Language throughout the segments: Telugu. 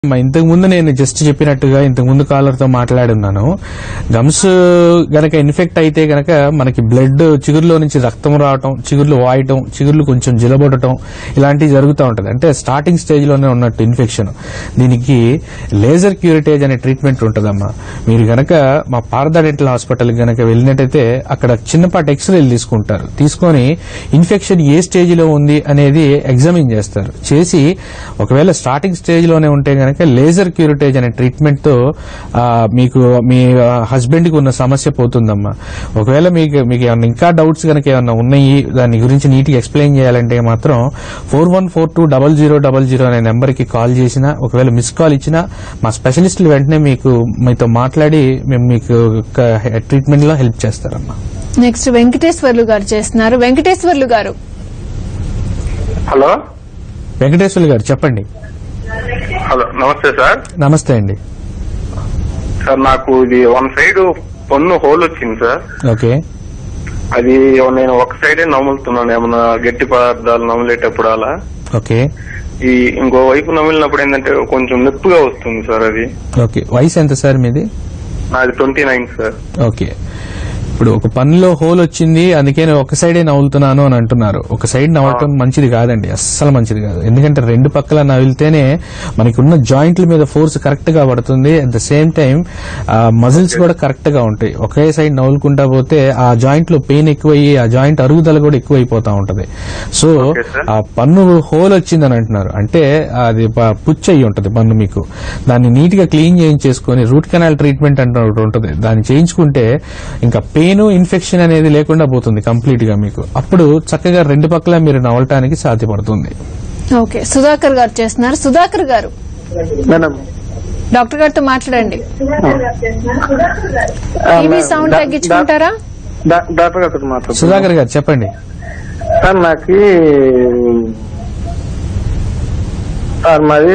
అమ్మా, ఇంతకు ముందు నేను జస్ట్ చెప్పినట్టుగా ఇంతకు ముందు కాలర్ తో మాట్లాడున్నాను గమ్స్ గనక ఇన్ఫెక్ట్ అయితే గనక మనకి బ్లడ్ చిగురులో నుంచి రక్తం రావటం చిగుర్లు వాయటం చిగుర్లు కొంచెం జిలబొట్టడం ఇలాంటివి జరుగుతూ ఉంటది అంటే స్టార్టింగ్ స్టేజ్ లోనే ఉన్నట్టు ఇన్ఫెక్షన్ దీనికి లేజర్ క్యూరిటేజ్ అనే ట్రీట్మెంట్ ఉంటదమ్మా మీరు గనక మా పారదా డెంటల్ హాస్పిటల్ గనక వెళ్ళినట్టయితే అక్కడ చిన్నపాటి ఎక్స్రేలు తీసుకుంటారు తీసుకొని ఇన్ఫెక్షన్ ఏ స్టేజ్ లో ఉంది అనేది ఎగ్జామిన్ చేస్తారు చేసి ఒకవేళ స్టార్టింగ్ స్టేజ్ లోనే ఉంటే గనక లేజర్ క్యూరిటేజ్ అనే ట్రీట్మెంట్ తో ఆ, మీకు మీ హస్బెండ్ కి ఉన్న సమస్య పోతుందమ్మా ఒకవేళ మీకు మీకు ఏమన్నా ఇంకా డౌట్స్ కనుక ఏమన్నా ఉన్నాయి దాని గురించి నీట్ గా ఎక్స్ప్లెయిన్ చేయాలంటే మాత్రం four one four two double zero double zero అనే నెంబర్ కి కాల్ చేసినా ఒకవేళ మిస్ కాల్ ఇచ్చినా మా స్పెషలిస్టులు వెంటనే మీకు మీతో మాట్లాడి మేము మీకు ట్రీట్మెంట్ లో హెల్ప్ చేస్తారమ్మా నెక్స్ట్ వెంకటేశ్వర్లు గారు చేస్తున్నారు వెంకటేశ్వర్లు గారు హలో వెంకటేశ్వర్లు గారు చెప్పండి హలో నమస్తే సార్ నమస్తే అండి సార్ నాకు ఇది వన్ సైడ్ పన్ను హోల్ వచ్చింది సార్ ఓకే అది నేను ఒక సైడే నములుతున్నాను ఏమన్నా గట్టి పదార్థాలు నమిలేటప్పుడు అలా ఓకే ఈ ఇంకో వైపు నమిలినప్పుడు ఏంటంటే కొంచెం నొప్పిగా వస్తుంది సార్ అది ఓకే వయసు ఎంత సార్ మీది నాది ట్వంటీ నైన్ సార్ ఓకే ఇప్పుడు ఒక పనిలో హోల్ వచ్చింది అందుకే నేను ఒక సైడే నవ్వులుతున్నాను అని అంటున్నారు ఒక సైడ్ నవ్వటం మంచిది కాదండి అస్సలు మంచిది కాదు ఎందుకంటే రెండు పక్కల నవ్వితేనే మనకి ఉన్న జాయింట్ల మీద ఫోర్స్ కరెక్ట్ గా పడుతుంది at the same time muscles కూడా కరెక్ట్ గా ఉంటాయి ఒకే సైడ్ నవ్వులుకుంటా పోతే ఆ జాయింట్ లో పెయిన్ ఎక్కువయ్యి ఆ జాయింట్ అరుగుదల కూడా ఎక్కువైపోతా ఉంటది సో Okay, sir. ఆ పన్ను హోల్ వచ్చిందని అంటున్నారు అంటే అది ప- పుచ్చు అయ్యి ఉంటది పన్ను మీకు దాన్ని నీట్ గా క్లీన్ చేయించేసుకొని రూట్ కెనాల్ ట్రీట్మెంట్ అంటే ఒకటి ఉంటది దాన్ని చేయించుకుంటే ఇంకా పెయిన్ ఇన్ఫెక్షన్ అనేది లేకుండా పోతుంది కంప్లీట్ గా మీకు అప్పుడు చక్కగా రెండు పక్కల మీరు నవలటానికి సాధ్యపడుతుంది ఓకే సుధాకర్ గారు చేస్తున్నారు సుధాకర్ గారు మేడం డాక్టర్ గారితో మాట్లాడండి ఆ, టీవీ మేడం, సౌండ్ డా- తగ్గించుకుంటారా డా- డాక్టర్ గారితో మాట్లాడుతున్నా సుధాకర్ గారు చెప్పండి సార్ నాకు సార్ మాది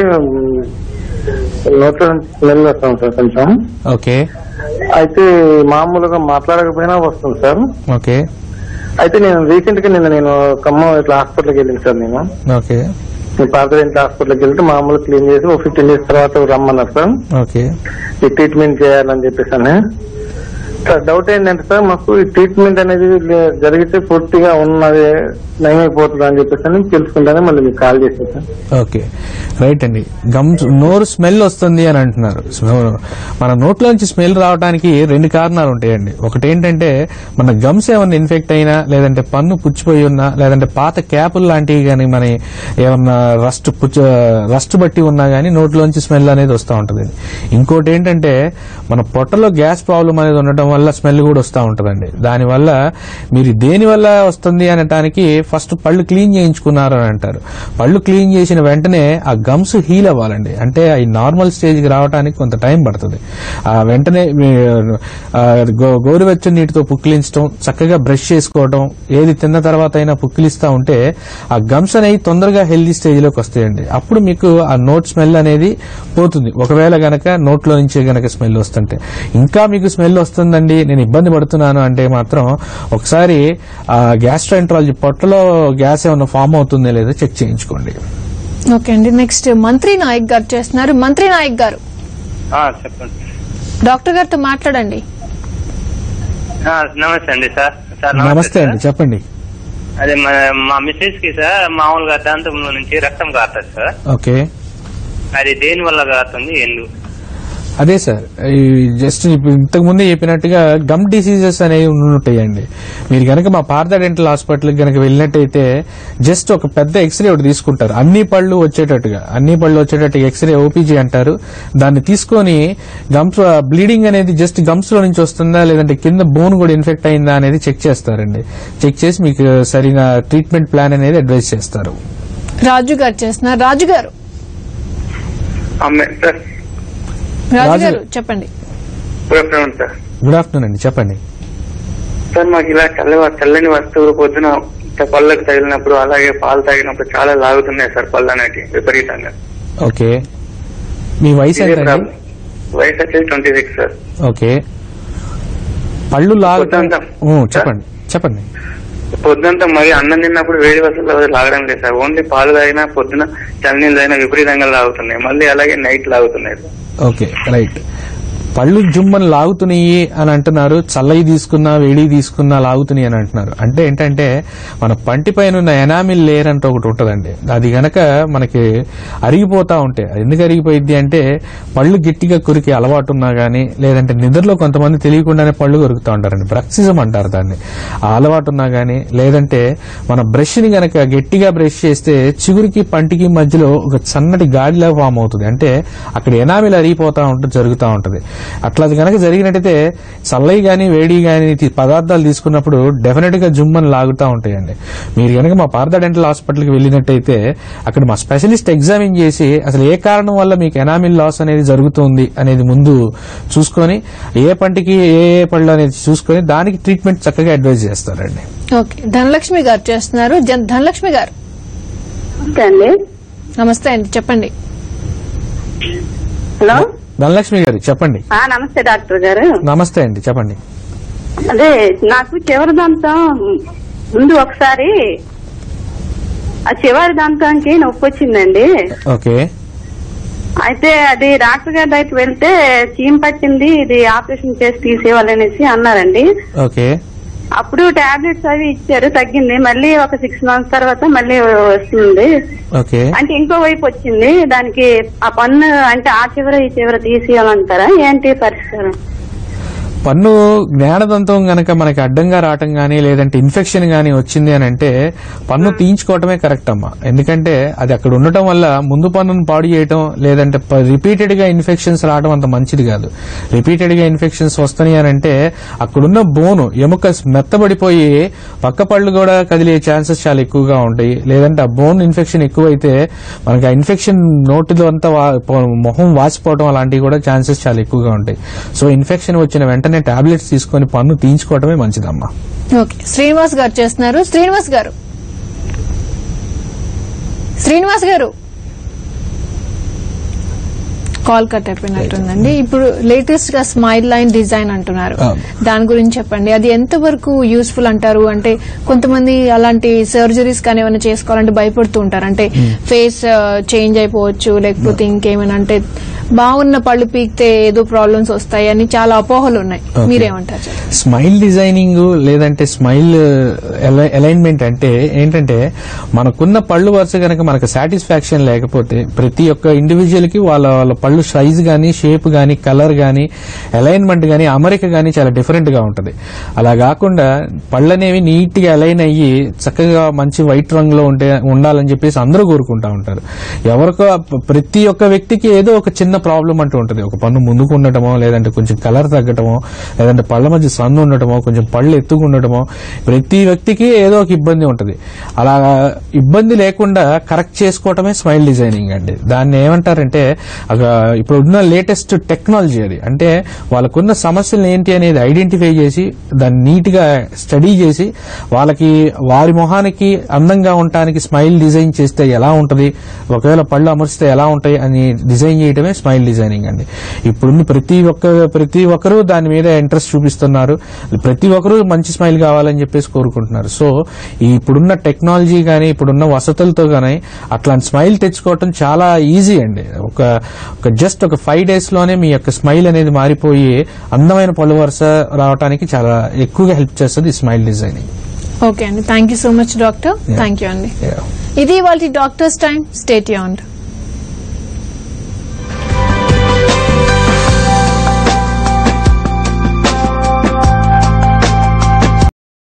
నోట్లో స్మెల్ వస్తుంది సార్ కొంచెం ఓకే అయితే మామూలుగా మాట్లాడకపోయినా వస్తుంది సార్ ఓకే అయితే నేను రీసెంట్ గా నిన్న నేను ఖమ్మం ఇట్లా హాస్పిటల్కి వెళ్ళింది సార్ నేను ఓకే నేను పాత ఇంట్లో హాస్పిటల్కి వెళ్తే మామూలు క్లీన్ చేసి ఒక ఫిఫ్టీన్ డేస్ తర్వాత రమ్మన్నారు సార్ ఓకే ఈ ట్రీట్మెంట్ చేయాలని చెప్పేసి అని సార్ డౌట్ ఏంటంటే సార్ మాకు ఈ ట్రీట్మెంట్ అనేది లే- జరిగితే పూర్తిగా ఉన్నది నయమైపోతుంది అని చెప్పేసి అని తెలుసుకుంటానే మళ్ళీ మీకు కాల్ చేశాను సార్ ఓకే రైట్ అండి గమ్స్ నోరు స్మెల్ వస్తుంది అని అంటున్నారు సో, మన నోట్లోంచి స్మెల్ రావడానికి రెండు కారణాలు ఉంటాయండి ఒకటి ఏంటంటే మన గమ్స్ ఏమన్నా ఇన్ఫెక్ట్ అయినా లేదంటే పన్ను పుచ్చిపోయి ఉన్నా లేదంటే పాత క్యాపులు లాంటివి కానీ మన ఏమన్నా రస్ట్ పుచ్చ రస్ట్ బట్టి ఉన్నా కానీ నోట్లోంచి స్మెల్ అనేది వస్తూ ఉంటుంది ఇంకోటి ఏంటంటే మన పొట్టలో గ్యాస్ ప్రాబ్లం అనేది ఉండటం వల్ల స్మెల్ కూడా వస్తూ ఉంటుందండి దానివల్ల మీరు దేని వల్ల వస్తుంది అనటానికి ఫస్ట్ పళ్ళు క్లీన్ చేయించుకున్నారు అని అంటారు పళ్ళు క్లీన్ చేసిన వెంటనే ఆ గమ్స్ హీల్ అవ్వాలండి అంటే ఈ నార్మల్ స్టేజ్కి రావడానికి కొంత టైం పడుతుంది ఆ వెంటనే మీ, ఆ, గో- గోరువెచ్చని నీటితో పుక్కిలించడం చక్కగా బ్రష్ చేసుకోవడం ఏది తిన్న తర్వాత అయినా పుక్కిలిస్తా ఉంటే ఆ గమ్స్ అనేవి తొందరగా హెల్దీ స్టేజ్ లోకి వస్తాయండి అప్పుడు మీకు ఆ నోట్ స్మెల్ అనేది పోతుంది ఒకవేళ గనక నోట్లో నుంచి గనక స్మెల్ వస్తుంటే ఇంకా మీకు స్మెల్ వస్తుందండి నేను ఇబ్బంది పడుతున్నాను అంటే మాత్రం ఒకసారి ఆ గ్యాస్ట్రాంట్రాలజీ పొట్టలో గ్యాస్ ఏమైనా ఫామ్ అవుతుందో లేదో చెక్ చేయించుకోండి ఓకే అండి నెక్స్ట్ మంత్రి నాయక్ గారు చేస్తున్నారు మంత్రి నాయక్ గారు ఆ, చెప్పండి డాక్టర్ గారితో మాట్లాడండి ఆ, నమస్తే అండి సార్ సార్ నమస్తే అండి సార్. చెప్పండి అదే మా మా మిస్సెస్ కి సార్ మామూలుగా దాంతంలో నుంచి రక్తం కారుతుంది సార్ ఓకే అది దేని వల్ల కారుతుంది ఎందుకు అదే సార్ ఈ జస్ట్ ఇప్పుడు ఇంతకు ముందే చెప్పినట్టుగా గమ్ డిసీజెస్ అనేవి ఉంటాయండి మీరు గనక మా పార్థ డెంటల్ హాస్పిటల్ గనక వెళ్ళినట్టయితే జస్ట్ ఒక పెద్ద ఎక్స్రే ఒకటి తీసుకుంటారు అన్ని పళ్ళు వచ్చేటట్టుగా అన్ని పళ్ళు వచ్చేటట్టుగా ఎక్స్రే ఓపీజీ అంటారు దాన్ని తీసుకొని గమ్స్ బ్లీడింగ్ అనేది జస్ట్ గమ్స్ లో నుంచి వస్తుందా లేదంటే కింద బోన్ కూడా ఇన్ఫెక్ట్ అయిందా అనేది చెక్ చేస్తారండి చెక్ చేసి మీకు సరైన ట్రీట్మెంట్ ప్లాన్ అనేది అడ్వైస్ చేస్తారు రాజు గారు చేస్తున్నారు రాజు గారు అమ్మే సార్ రాజు రాజు- గారు చెప్పండి good afternoon sir good afternoon అండి చెప్పండి సార్ మాకు ఇలా చల్ల తెల్లని వస్తువులు పొద్దున పళ్ళకు తగిలినప్పుడు అలాగే పాలు తాగినప్పుడు చాలా లాగుతున్నాయి సార్ పళ్ళు అనేటి విపరీతంగా ఓకే మీ వయసు ఇదే ఎంత ప్రాబ్లం. వయసు వచ్చేసి ట్వంటీ సిక్స్ సార్ ఓకే పళ్ళు లాగటం పొద్దుంతా. ఊ, చెప్పండి చెప్పండి పొద్దుంతా మరి అన్నం తిన్నప్పుడు వేడి వసతులు లాగడం లేదు సార్ ఓన్లీ పాలు తాగినా పొద్దున చల్లనీళ్ళు తాగినా విపరీతంగా లాగుతున్నాయి మళ్ళీ అలాగే నైట్ లాగుతున్నాయి సార్ ఓకే రైట్ పళ్ళు జుమ్మని లాగుతున్నాయి అని అంటున్నారు చల్లయి తీసుకున్నా వేడి తీసుకున్నా లాగుతున్నాయి అని అంటున్నారు అంటే ఏంటంటే మన పంటి పైన ఉన్న ఎనామిల్ లేయర్ అంటే ఒకటి ఉంటుందండి అది గనక మనకి అరిగిపోతా ఉంటే అది ఎందుకు అరిగిపోయింది అంటే పళ్ళు గట్టిగా కొరికి అలవాటు ఉన్నా గానీ లేదంటే నిద్రలో కొంతమంది తెలియకుండానే పళ్ళు కొరుకుతూ ఉంటారండి బ్రక్సిజం అంటారు దాన్ని ఆ అలవాటు ఉన్నా గానీ లేదంటే మన బ్రష్ ని గనక గట్టిగా బ్రష్ చేస్తే చిగురికి పంటికి మధ్యలో ఒక సన్నటి గాడిలా ఫామ్ అవుతుంది అంటే అక్కడ ఎనామిల్ అరిగిపోతా ఉంటుంది జరుగుతూ ఉంటుంది అట్లా గనక జరిగినట్టయితే చల్లయి గాని వేడి గాని తి- పదార్థాలు తీసుకున్నప్పుడు డెఫినెట్ గా జుమ్మని లాగుతూ ఉంటాయండి మీరు గనక మా పార్థ డెంటల్ హాస్పిటల్కి వెళ్ళినట్టయితే అక్కడ మా స్పెషలిస్ట్ ఎగ్జామిన్ చేసి అసలు ఏ కారణం వల్ల మీకు ఎనామిల్ లాస్ అనేది జరుగుతుంది అనేది ముందు చూసుకొని ఏ పంటికి ఏ ఏ పళ్ళు అనేది చూసుకొని దానికి ట్రీట్మెంట్ చక్కగా అడ్వైజ్ చేస్తారండి ఓకే ధనలక్ష్మి గారు చేస్తున్నారు జన్- ధనలక్ష్మి గారు నమస్తే అండి నమస్తే అండి చెప్పండి హలో ధనలక్ష్మి గారు చెప్పండి ఆ, నమస్తే డాక్టర్ గారు నమస్తే అండి చెప్పండి అదే నాకు చివరి దంతం ముందు ఒకసారి ఆ చివరి దంతానికి నొప్పి వచ్చిందండి ఓకే అయితే అది డాక్టర్ గారి దగ్గరికి వెళ్తే చీమ్ పట్టింది ఇది ఆపరేషన్ చేసి తీసేయాలనేసి అన్నారండి ఓకే అప్పుడు టాబ్లెట్స్ అవి ఇచ్చారు తగ్గింది మళ్ళీ ఒక సిక్స్ మంత్స్ తర్వాత మళ్ళీ వస్తుంది ఓకే అంటే ఇంకో వైపు వచ్చింది దానికి ఆ పన్ను అంటే ఆ చివర ఈ చివర తీసేయాలంటారా ఏంటి పరిష్కారం పన్ను జ్ఞానదంతం గనక మనకి అడ్డంగా రావటం గానీ లేదంటే ఇన్ఫెక్షన్ గానీ వచ్చింది అని అంటే పన్ను తీయించుకోవటమే కరెక్ట్ అమ్మా ఎందుకంటే అది అక్కడ ఉండటం వల్ల ముందు పన్నును పాడు చేయటం లేదంటే రిపీటెడ్ గా ఇన్ఫెక్షన్స్ రావడం అంత మంచిది కాదు రిపీటెడ్ గా ఇన్ఫెక్షన్స్ వస్తున్నాయి అని అంటే అక్కడున్న బోను ఎముక మెత్తబడిపోయి పక్క పళ్ళు కూడా కదిలే ఛాన్సెస్ చాలా ఎక్కువగా ఉంటాయి లేదంటే ఆ బోన్ ఇన్ఫెక్షన్ ఎక్కువైతే మనకి ఆ ఇన్ఫెక్షన్ నోటిలో అంతా వా- పో- మొహం వాసిపోవడం అలాంటివి కూడా ఛాన్సెస్ చాలా ఎక్కువగా ఉంటాయి సో ఇన్ఫెక్షన్ వచ్చిన వెంటనే టాబ్లెట్స్ తీసుకొని పన్ను తీయించుకోవడమే మంచిదమ్మా ఓకే శ్రీనివాస్ గారు చేస్తున్నారు శ్రీనివాస్ గారు శ్రీనివాస్ గారు కాల్ కట్ అయిపోయినట్టుందండి ఇప్పుడు లేటెస్ట్ గా స్మైల్ లైన్ డిజైన్ అంటున్నారు అవును. దాని గురించి చెప్పండి అది ఎంత వరకు యూస్ఫుల్ అంటారు అంటే కొంతమంది అలాంటి సర్జరీస్ కానీ ఏమైనా చేసుకోవాలంటే భయపడుతూ ఉంటారు అంటే ఫేస్ చేంజ్ అయిపోవచ్చు లేకపోతే ఇంకేమైనా అంటే బాగున్న పళ్ళు పీకితే ఏదో ప్రాబ్లమ్స్ వస్తాయి అని చాలా అపోహలు ఉన్నాయి Okay. మీరేమంటారు చెప్పండి. స్మైల్ డిజైనింగ్ లేదంటే స్మైల్ అలైన్మెంట్ అంటే ఏంటంటే మనకున్న పళ్ళు వరుస కనుక మనకు సాటిస్ఫాక్షన్ లేకపోతే ప్రతి ఒక్క ఇండివిజువల్ కి వాళ్ళ వాళ్ళ పళ్ళు సైజ్ గానీ షేప్ గానీ కలర్ గానీ అలైన్మెంట్ గానీ అమరిక గానీ చాలా డిఫరెంట్ గా ఉంటది అలా కాకుండా పళ్ళు అనేవి నీట్ గా అలైన్ అయ్యి చక్కగా మంచి వైట్ రంగులో ఉంటే ఉండాలని చెప్పేసి అందరూ కోరుకుంటా ఉంటారు ఎవరికో ప్రతి ఒక్క వ్యక్తికి ఏదో ఒక చిన్న ప్రాబ్లం అంటూ ఉంటుంది ఒక పన్ను ముందుకు ఉండటమో లేదంటే కొంచెం కలర్ తగ్గటమో లేదంటే పళ్ళ మధ్య సన్ను ఉండటమో కొంచెం పళ్ళు ఎత్తుకు ఉండటమో ప్రతి వ్యక్తికి ఏదో ఒక ఇబ్బంది ఉంటుంది అలా ఇబ్బంది లేకుండా కరెక్ట్ చేసుకోవటమే స్మైల్ డిజైనింగ్ అండి దాన్ని ఏమంటారంటే ఒక ఇప్పుడు ఉన్న లేటెస్ట్ టెక్నాలజీ అది అంటే వాళ్ళకున్న సమస్యలు ఏంటి అనేది ఐడెంటిఫై చేసి దాన్ని నీట్ గా స్టడీ చేసి వాళ్ళకి వారి మొహానికి అందంగా ఉండటానికి స్మైల్ డిజైన్ చేస్తే ఎలా ఉంటది ఒకవేళ పళ్ళు అమర్చితే ఎలా ఉంటాయి అని డిజైన్ చేయడమే స్మైల్ డిజైనింగ్ అండి ఇప్పుడున్న ప్రతి ఒక్క ప్రతి ఒక్కరూ దాని మీద ఇంట్రెస్ట్ చూపిస్తున్నారు ప్రతి ఒక్కరూ మంచి స్మైల్ కావాలని చెప్పేసి కోరుకుంటున్నారు సో ఈ ఇప్పుడున్న టెక్నాలజీ కానీ ఇప్పుడున్న వసతులతో కానీ అట్లాంటి స్మైల్ తెచ్చుకోవటం చాలా ఈజీ అండి ఒక ఒక జస్ట్ ఒక ఫైవ్ డేస్ లోనే మీ యొక్క స్మైల్ అనేది మారిపోయి అందమైన పలు వరుస రావడానికి చాలా ఎక్కువగా హెల్ప్ చేస్తుంది ఈ స్మైల్ డిజైనింగ్ ఓకే అండి thank you so much doctor thank you అండి ఇది వాళ్ళ డాక్టర్స్ టైం స్టేట్ యూన్